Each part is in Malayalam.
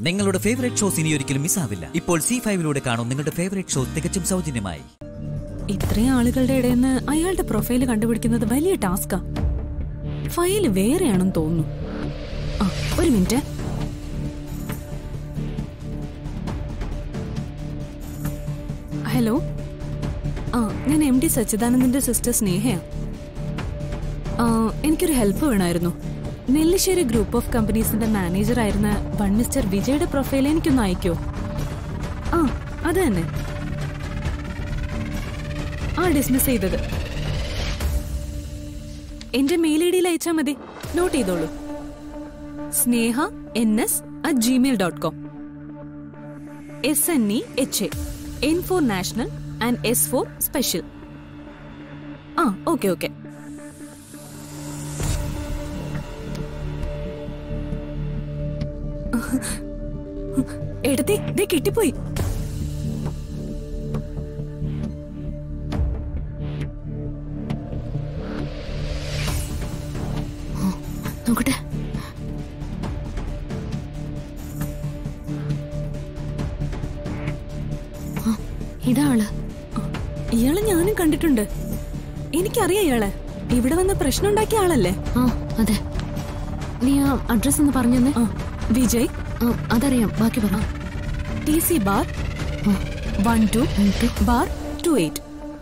നിങ്ങളുടെ ഫേവറേറ്റ് ഷോസ് ഇനി ഒരിക്കലും മിസ്സാവില്ല ഇപ്പോൾ സി ഫൈവിലൂടെ കാണും നിങ്ങളുടെ ഫേവറേറ്റ് ഷോ തികച്ചും സൗജന്യമായി ഇത്രയും ആളുകളുടെ ഇടയിൽ നിന്ന് അയാളുടെ പ്രൊഫൈല് കണ്ടുപിടിക്കുന്നത് വലിയ ടാസ്കാ ഫയല് വേറെയാണെന്ന് തോന്നുന്നു ആ ഒരു മിനിറ്റ് ഹലോ ആ ഞാൻ എം ഡി സച്ചിദാനന്ദന്റെ സിസ്റ്റർ സ്നേഹയാ ആ, എനിക്കൊരു ഹെൽപ്പ് വേണമായിരുന്നു നെല്ലിശ്ശേരി ഗ്രൂപ്പ് ഓഫ് കമ്പനീസിന്റെ മാനേജർ ആയിരുന്ന വൺ മിസ്റ്റർ വിജയുടെ പ്രൊഫൈൽ എനിക്കൊന്ന് അയക്കോ ആ അത് തന്നെ ആ ഡിസ്മിസ് ചെയ്തത് എന്റെ മെയിൽ ഐ ഡിയിൽ അയച്ചാൽ മതി നോട്ട് ചെയ്തോളൂ Sneha N S at Gmail dot com S N E H A N for national and S for special ആ ഓക്കെ ഓക്കെ എടുത്തേ ദേ കിട്ടിപ്പോയി നോക്കട്ടെ ആ, ഇതാള് ഇയാളെ ഞാനും കണ്ടിട്ടുണ്ട് എനിക്കറിയാം ഇയാളെ ഇവിടെ വന്ന് പ്രശ്നം ഉണ്ടാക്കിയ ആളല്ലേ ആ അതെ നീ ആ അഡ്രസ് ഒന്ന് പറഞ്ഞു തന്നെ ആ വിജയ് ആ, അതറിയാം ബാക്കി പറ T C bar one two bar two eight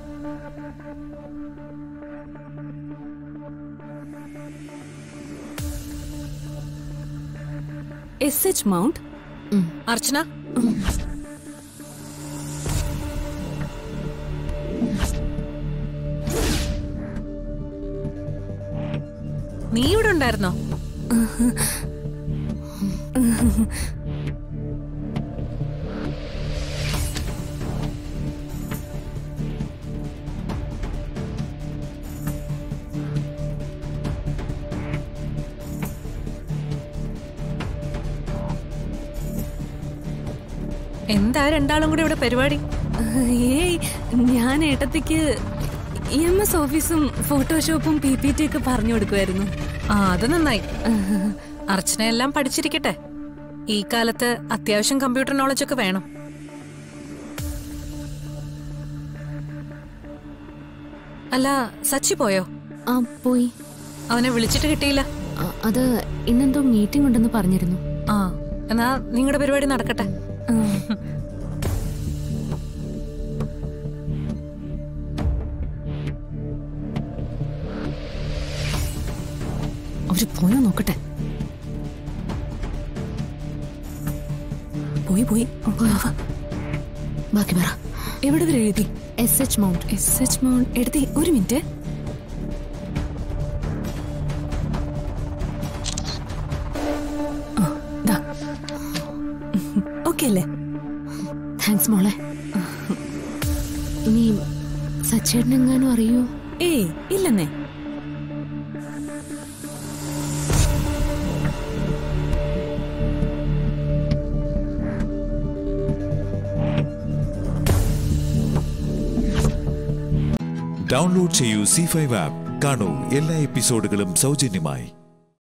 S H mount Archana നീ ഇവിടെ ഉണ്ടായിരുന്നോ എന്താ രണ്ടാളും കൂടി ഇവിടെ പരിപാടി ഏയ് ഞാൻ ഏട്ടത്തിക്ക് ഇ എം എസ് ഓഫീസും ഫോട്ടോഷോപ്പും പി പി ടി ഒക്കെ പറഞ്ഞു കൊടുക്കുമായിരുന്നു ആ അത് നന്നായി അർച്ചന എല്ലാം പഠിച്ചിരിക്കട്ടെ ഈ കാലത്ത് അത്യാവശ്യം കമ്പ്യൂട്ടർ നോളജ് ഒക്കെ വേണം അല്ല സച്ചി പോയോ ആ പോയി അവനെ വിളിച്ചിട്ട് കിട്ടിയില്ല ആ, അത് ഇന്നെന്തോ മീറ്റിംഗ് ഉണ്ടെന്ന് പറഞ്ഞിരുന്നു ആ എന്നാ നിങ്ങളുടെ പരിപാടി നടക്കട്ടെ അവര് പോയോ നോക്കട്ടെ പോയി പോയി വാ, വാ. ബാക്കി പറ എവിടെ വരെ എഴുതി S H mount S H mount എടുത്തേ ഒരു മിനിറ്റ് ആ, ദാ. ഓക്കേ അല്ലേ താങ്ക്സ് മോളെ നീ സച്ചേട്ടനെങ്ങാനും അറിയോ ഏയ് ഇല്ലെന്നേ ഡൗൺലോഡ് ചെയ്യൂ സി ഫൈവ് ആപ്പ് കാണൂ എല്ലാ എപ്പിസോഡുകളും സൗജന്യമായി